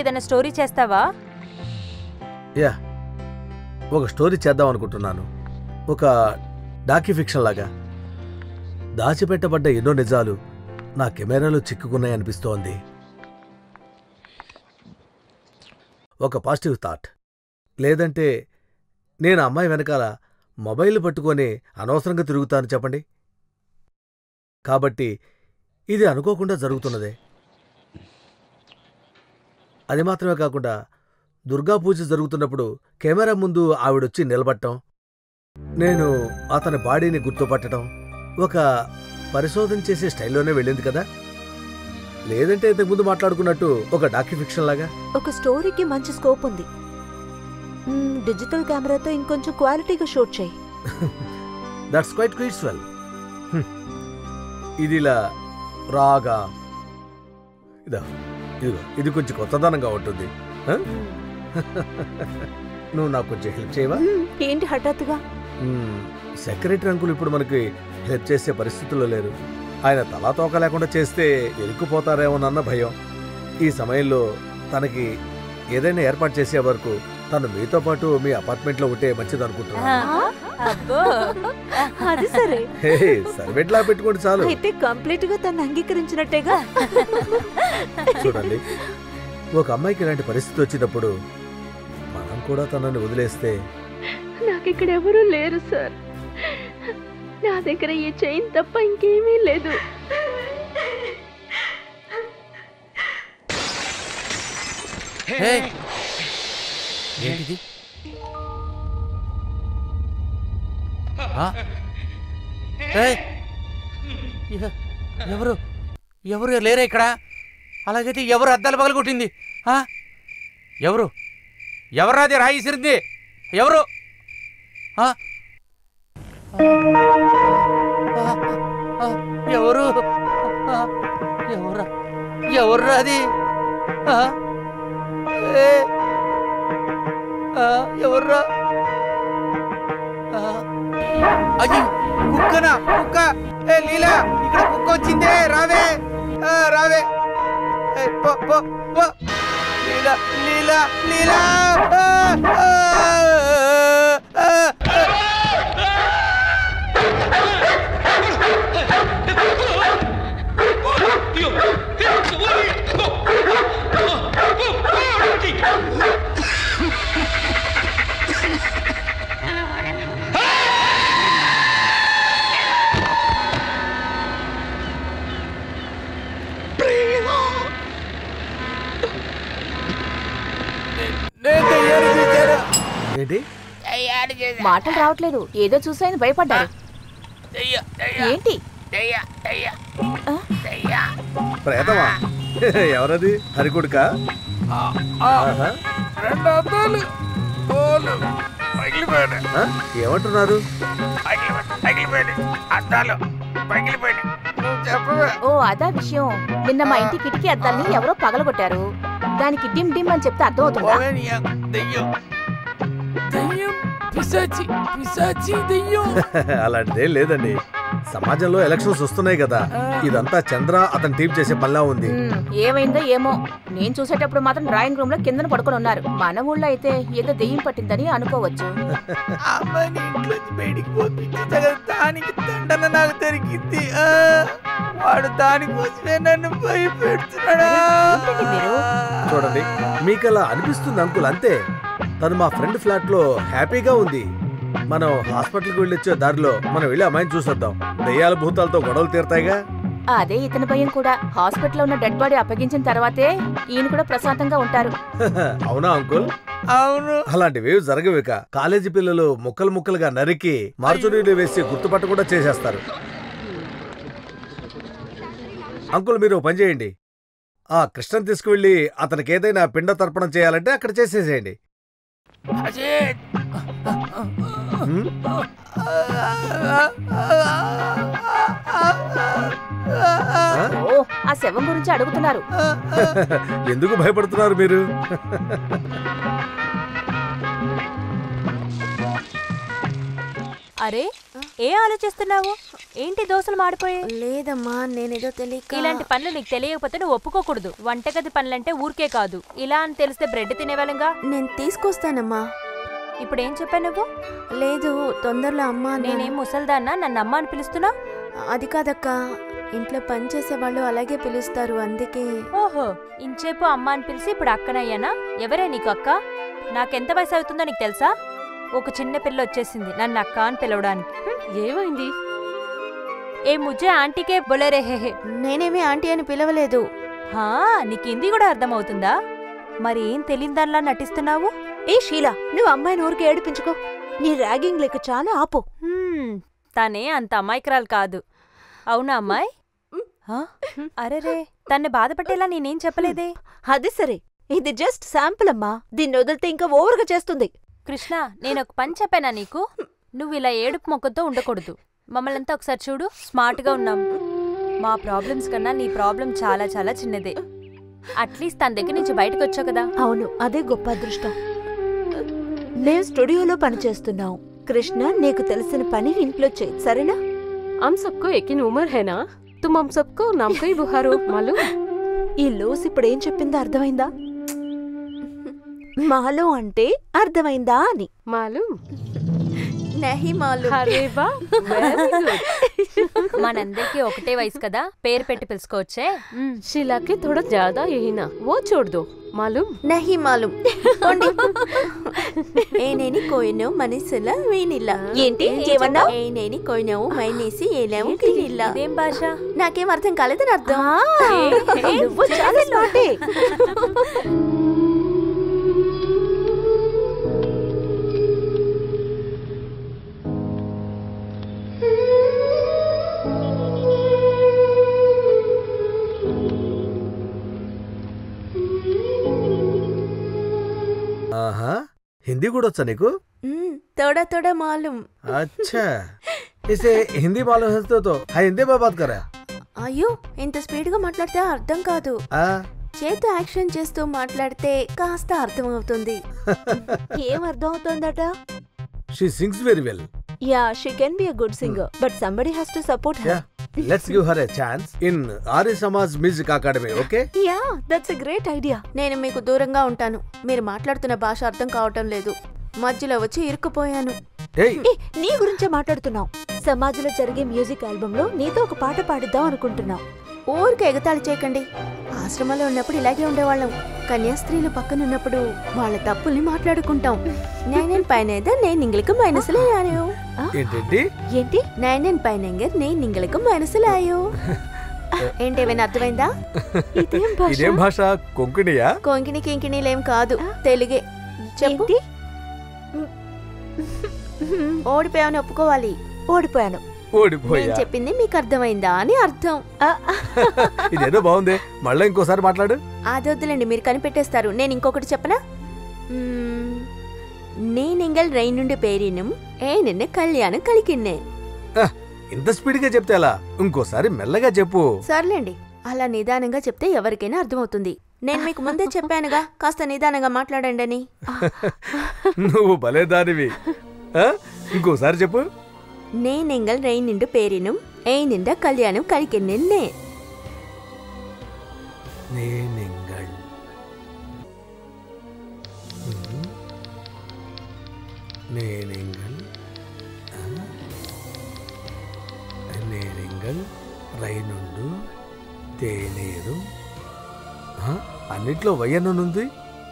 ఏదైనా స్టోరీ చేస్తావా యా ఒక స్టోరీ చేద్దాం అనుకుంటున్నాను ఒక డాక్యు ఫిక్షన్ లాగా దాచిపెట్టబడ్డ ఎన్నో నిజాలు నా కెమెరాలో చిక్కుకున్నాయి అనిపిస్తోంది ఒక పాజిటివ్ థాట్ లేదంటే నేను ఆ అమ్మాయి వెనకాల మొబైల్ పట్టుకొని అనవసరంగా తిరుగుతాను చెప్పండి కాబట్టి ఇది అనుకోకుండా జరుగుతున్నదే అది మాత్రమే కాకుండా దుర్గా పూజ జరుగుతున్నప్పుడు కెమెరా ముందు ఆవిడొచ్చి నిలబడటం నేను అతని బాడీని గుర్తుపట్టడం ఒక పరిశోధన చేసే స్టైల్లోనే వెళ్ళింది కదా లేదంటే ఇంతకుముందు మాట్లాడుకున్నట్టు ఒక డాక్యు ఫిక్షన్ లాగా ఒక స్టోరీకి మంచి స్కోప్ ఉంది మ్మ్, డిజిటల్ కెమెరాతో ఇంకొంచెం క్వాలిటీగా షూట్ చేయి దట్స్ క్వైట్ క్విట్స్వెల్ ఇది ఇలా రాగా ఇదో ఇదిగో ఇది కొంచెం కొత్తదనంగా ఉంటుంది హ? నువ్వు నాకు కొంచెం హెల్ప్ చేయవా మ్మ్, ఏంటి హఠాత్తుగా మ్మ్, సెక్రటరీ అంకుల్ ఇప్పుడు మనకి హెల్ప్ చేసే పరిస్థితుల్లో లేరు ఆయన తలా తోక లేకుండా చేస్తే ఎరుక్కుపోతారేమోనన్న భయం ఈ సమయంలో తనకి ఏదైనా ఏర్పాటు చేసే వరకు తను మీతో పాటు మీ అపార్ట్మెంట్లో ఉంటే మంచిది అనుకుంటున్నాను అబ్బో అది సరే హే సర్వెట్లా పెట్టుకోండి చాలు అయితే కంప్లీట్ గా తను అంగీకరించినట్టేగా చూడండి ఒక అమ్మాయికి ఇలాంటి పరిస్థితి వచ్చినప్పుడు మనం కూడా తనని వదిలేస్తే నాకు ఇక్కడ ఎవరూ లేరు సార్ నా దగ్గర ఈ చైన్ తప్ప ఇంకేమీ లేదు హే! ఏంటిది ఆ? ఏయ్! ఎ- ఎవరు ఎవరు లేరా ఇక్కడ అలాగైతే ఎవరు అద్దాలు పగలు కొట్టింది ఆ? ఎవరు ఎవరు అది రాయి ఇసిరింది ఎవరు ఆ? ఆ, ఆ, ఎవరు ఆ, ఎవరా ఎవరు అది ఆ? ఏ, ఆ, ఎవర్రా ఆ, అయ్యి కుక్కనా కుక్క ఏ లీలా ఇక్కడ కుక్క వచ్చిందే రావే ఆ, రావే ఏ, పో పో పో లీలా లీలా లీలా ఆ, ఆ, ఆ, ఆ. నేను దయ్యాన్ని చూశాను. ఏంటి దయ్యాన్ని చూశాను. మాటలు రావట్లేదు ఏదో చూసాయని భయపడ్డారు దయ్య, దయ్య, ఏంటి దయ్య, దయ్య, ఆ? దయ్య. ప్రేతమా ఎవరది హరికుడుక ఆహా. రెండు అద్దాలు తోలు పగిలిపోయాడు ఆ? ఏమంటున్నారు పగిలిపోయాడు పగిలిపోయాడు అద్దాలు పగిలిపోయాడు నువ్వు చెప్పవే ఓ అదా విషయం నిన్న మా ఇంటి కిటికీ అద్దాల్ని ఎవరో పగలగొట్టారు దానికి డిమ్ డిమ్ అని చెప్తే అర్థం అవుతుందా ఓవేనియా దెయ్యం దెయ్యం పిశాచి పిశాచి దెయ్యం అలాంటిదేం లేదండి సమాజంలో ఎలక్షన్స్ వస్తున్నాయి కదా ఇదంతా చంద్ర అతని టీం చేసే పనిలా ఉంది ఉమ్, ఏమైందో ఏమో నేను చూసేటప్పుడు మాత్రం డ్రాయింగ్ రూమ్ లో కిందన పడుకొని ఉన్నారు మన ఊళ్ళో అయితే ఏదో దెయ్యం పట్టిందని అనుకోవచ్చు అమ్మని ఇంట్లోంచి బయటికి పంపించి జగన్ దానికి దండన నాకు దొరికింది ఆ, వాడు దానికోసమే నన్ను భయపెడుతున్నాడా ఏంటండి మీరు? చూడండి మీకు అలా అనిపిస్తుంది అంకుల్ అంతే తను మా ఫ్రెండ్ ఫ్లాట్ లో హ్యాపీగా ఉంది మనం హాస్పిటల్కి వెళ్ళొచ్చే దారిలో మనం వెళ్ళి అమ్మాయిని చూసొద్దాం దెయ్యాల భూతాలతో గొడవలు తీరుతాయిగా అదే ఇతని భయం కూడా హాస్పిటల్లో ఉన్న డెడ్ బాడీ అప్పగించిన తర్వాతే ఈయన కూడా ప్రశాంతంగా ఉంటారు అవునా అంకుల్ అవును అలాంటివి జరగవిక కాలేజీ పిల్లలు ముక్కలు ముక్కలుగా నరికి మార్చురీలు వేసి గుర్తుపట్ట కూడా చేసేస్తారు అంకుల్ మీరు ఓ పని చేయండి ఆ కృష్ణన్ తీసుకువెళ్ళి అతనికి ఏదైనా పిండ తర్పణం చేయాలంటే అక్కడ చేసేసేయండి అజిత్ హ్మ్? ఆ? ఓ ఆ శవం గురించి అడుగుతున్నారు ఎందుకు భయపడుతున్నారు మీరు అరే ఏ ఆలోచిస్తున్నావు ఏంటి దోశలు మాడిపోయాయి లేదమ్మా నేనేదో తెలియక ఇలాంటి పనులు నీకు తెలియకపోతే నువ్వు ఒప్పుకోకూడదు వంటగది పనులంటే ఊరికే కాదు ఇలా అని తెలిస్తే బ్రెడ్ తినేవాళ్ళంగా నేను తీసుకొస్తానమ్మా ఇప్పుడు ఏం చెప్పావు నువ్వు లేదు తొందరలో అమ్మా అన్నాను. నేనేం ముసల్దాన్నా నన్ను అమ్మ అని పిలుస్తున్నా అది కాదక్క ఇంట్లో పని చేసే వాళ్ళు అలాగే పిలుస్తారు అందుకే ఓహో ఇంచేపు అమ్మ అని పిలిచి ఇప్పుడు అక్కనయ్యానా ఎవరే నీకు అక్క నాకెంత వయసు అవుతుందో నీకు తెలుసా ఒక చిన్న పిల్ల వచ్చేసింది నన్ను అక్క అని పిలవడానికి హ్మ్, ఏమైంది ఏ ముజ్జే ఆంటీకే బొలేరే హే హే నేనేమి ఆంటీ అని పిలవలేదు హా నీకు హిందీ కూడా అర్థమవుతుందా మరి ఏం తెలియదానిలా నటిస్తున్నావు ఏ షీలా నువ్వు అమ్మాయిని ఊరికి ఏడిపించుకో నీ ర్యాగింగ్ లెక్క చాలా ఆపు హ్మ్, తనే అంత అమాయకురాలు కాదు అవునా అమ్మాయి హా? అరెరే తన్ని బాధపెట్టేలా నేనేం చెప్పలేదే అది సరే ఇది జస్ట్ శాంపుల్ అమ్మా దీన్ని వదిలితే ఇంకా ఓవర్గా చేస్తుంది కృష్ణ నేను ఒక పని చెప్పానా నీకు నువ్వు ఇలా ఏడుపు మొక్కతో ఉండకూడదు మమ్మల్ని అంతా ఒకసారి చూడు స్మార్ట్గా ఉన్నాం మా ప్రాబ్లమ్స్ కన్నా నీ ప్రాబ్లం చాలా చాలా చిన్నదే అట్లీస్ట్ తన దగ్గర నుంచి బయటకు వచ్చావు కదా అవును అదే గొప్ప అదృష్టం మేము స్టూడియోలో పనిచేస్తున్నాం కృష్ణ నీకు తెలిసిన పని ఇంట్లో చేయి సరేనా हम सबको एक ही उम्र है ना तुम हम सबको नाम का ही बुखार हो मालूम ఈ లూస్ ఇప్పుడు ఏం చెప్పిందో అర్థమైందా మాలో అంటే అర్థమైందా అని मालूम నహి మాలు अरे वाह वेरी गुड మనందరికీ ఒకటే వయసు కదా పేరు పెట్టి పిలుచుకోవచ్చే మ్. शीला के थोड़ा ज्यादा यही ना वो छोड़ दो मालूम నహి మాలు పోండి. ఏనేని కోయినవు మనసుల వీనిల్ల ఏంటి? ఏమన్నావ్? ఏనేని కోయినవు మైనేసి ఏలేము కినిల్ల ఇదేం భాష నాకేం అర్థం కాలేదని అర్థం నువ్వు చాలా స్మార్టే ఆహా హిందీ కూడా వచ్చా నీకు మ్మ్, తోడా తోడా మాలూం अच्छा इसे हिंदी मालूम है तो, तो हाँ हिंदी में बात कर रहा అయ్యో ఇంత స్పీడ్ గా మాట్లాడితే అర్థం కాదు आ, చేతి యాక్షన్ చేస్తూ మాట్లాడితే కాస్త అర్థం అవుతుంది ఏం అర్థం అవుతోందట she sings very well yeah she can be a good singer but somebody has to support yeah her let's give her a chance in Arya Samaj Music Academy okay yeah that's a great idea నేను మీకు దూరంగా ఉంటాను మీరు మాట్లాడుతున్న భాష అర్థం కావటం లేదు మధ్యలో వచ్చి ఇరుక్కుపోయాను hey ఏ నీ గురించే మాట్లాడుతున్నాం సమాజంలో జరిగే మ్యూజిక్ ఆల్బమ్ లో నీతో ఒక పాట పాడిద్దాం అనుకుంటున్నాం ఊరికి ఎగతాళి చేయకండి ఆశ్రమంలో ఉన్నప్పుడు ఇలాగే ఉండేవాళ్ళం కన్యాస్త్రీలు పక్కన ఉన్నప్పుడు వాళ్ళ తప్పుల్ని మాట్లాడుకుంటాం నైనన్ పైన నేను ఇంగ్లీకు మైనసులయ్యాను ఏంటండి ఏంటి నైనన్ పైన నేను ఇంగ్లీకు మైనసులాయో ఏంటేమైనా అర్థమైందా ఇదేం భాష ఇదేం భాష కొంకణియా కొంకిని కింకిణీలేం కాదు తెలుగే చెప్పు ఏంటి ఓడిపోయావని ఒప్పుకోవాలి ఓడిపోయాను నేను ఓడిపోయా చెప్పింది మీకు అర్థమైందా అని అర్థం ఆ, ఇదేదో బాగుంది మళ్ళీ ఇంకోసారి మాట్లాడు అదొద్దులండి మీరు కనిపెట్టేస్తారు నేను ఇంకొకటి చెప్పనా మ్మ్, నేనింగల్ రైనుండి పేరినం ఏ నిన్న కళ్యాణం కలికిన్నే ఇంత స్పీడ్ గా చెప్తే ఎలా ఇంకోసారి మెల్లగా చెప్పు సర్లేండి అలా నిదానంగా చెప్తే ఎవరికైనా అర్థమవుతుంది నేను మీకు ముందే చెప్పానుగా కాస్త నిదానంగా మాట్లాడండి అని నువ్వు భలే దానివి ఆ? ఇంకోసారి చెప్పు నేనెంగల్ రైనుండి పేరినం ఏ నిండ కళ్యాణం కలికిన్నే నేనెంగళ్ మ్మ్. నేనెంగళ్ ఆ? నేనెంగళ్ రైనుండు తేనేరు ఆ? అన్నిట్లో వయ్యనుంది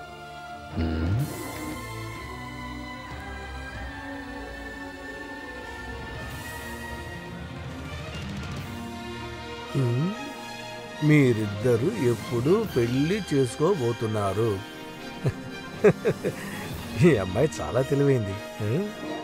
మ్మ్. మీరిద్దరు ఎప్పుడు పెళ్లి చేసుకోబోతున్నారు ఈ అమ్మాయి చాలా తెలివైంది ఆ?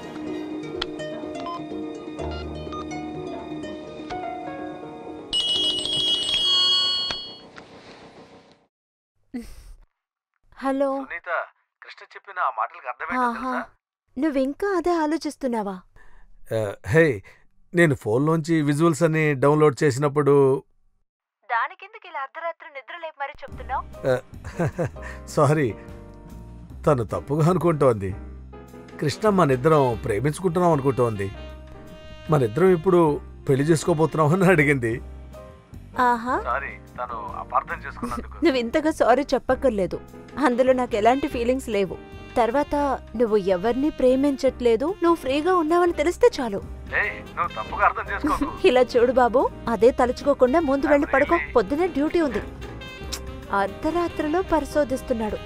హలో సునీత కృష్ణ చెప్పిన ఆ మాటలకు ఆహా నువ్వింకా అదే ఆలోచిస్తున్నావా హే నేను ఫోన్లోంచి విజువల్స్ అని డౌన్లోడ్ చేసినప్పుడు దానికెందుకు ఇలా అర్ధరాత్రి నిద్ర లేపు మరి చెప్తున్నావు సారీ తను తప్పుగా అనుకుంటోంది కృష్ణ మనిద్దరం ప్రేమించుకుంటున్నాం అనుకుంటోంది మనిద్దరం ఇప్పుడు పెళ్లి చేసుకోబోతున్నావు అని అడిగింది ఆహా సారీ తను అపార్థం చేసుకున్నందుకు నువ్వు ఇంతగా సారీ చెప్పక్కర్లేదు అందులో నాకు ఎలాంటి ఫీలింగ్స్ లేవు తర్వాత నువ్వు ఎవరిని ప్రేమించట్లేదు నువ్వు ఫ్రీగా ఉన్నావని తెలిస్తే చాలు నువ్వు తప్పుగా అర్థం చేసుకోకు ఇలా చూడు బాబు అదే తలుచుకోకుండా ముందు వెళ్ళి పడుకో పొద్దునే డ్యూటీ ఉంది అర్ధరాత్రిలో పరిశోధిస్తున్నాడు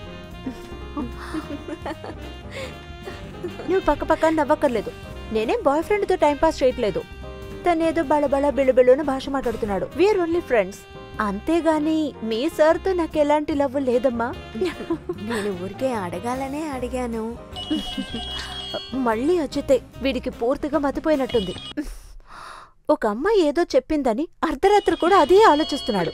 నువ్వు పక్క పక్క నవ్వక్కర్లేదు నేనేం బాయ్ ఫ్రెండ్తో టైంపాస్ చేయట్లేదు తనేదో బళబళ బిళబిళున భాష మాట్లాడుతున్నాడు వీఆర్ ఓన్లీ ఫ్రెండ్స్ అంతేగాని మీ సార్తో నాకు ఎలాంటి లవ్ లేదమ్మా నేను ఊరికే అడగాలనే అడిగాను మళ్ళీ అచ్చితే వీడికి పూర్తిగా మతిపోయినట్టుంది ఒక అమ్మాయి ఏదో చెప్పిందని అర్ధరాత్రి కూడా అదే ఆలోచిస్తున్నాడు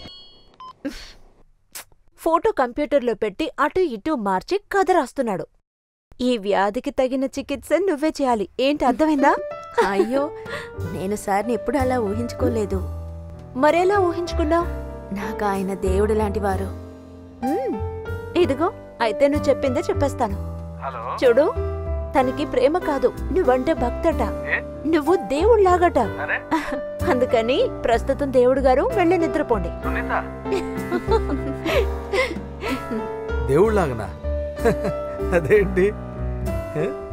ఫోటో కంప్యూటర్లో పెట్టి అటు ఇటు మార్చి కథ రాస్తున్నాడు ఈ వ్యాధికి తగిన చికిత్స నువ్వే చేయాలి ఏంటి అర్థమైందా అయ్యో నేను సార్ని ఎప్పుడు అలా ఊహించుకోలేదు మరేలా ఊహించుకున్నావు నాకు ఆయన దేవుడు లాంటి వారు ఇదిగో అయితే నువ్వు చెప్పిందే చెప్పేస్తాను హలో చూడు తనకి ప్రేమ కాదు నువ్వంటే భక్తట నువ్వు దేవుళ్లాగట అరే అందుకని ప్రస్తుతం దేవుడు గారు వెళ్ళి నిద్రపోండి సునీత దేవుళ్ళలాగనా అదేంటి హ?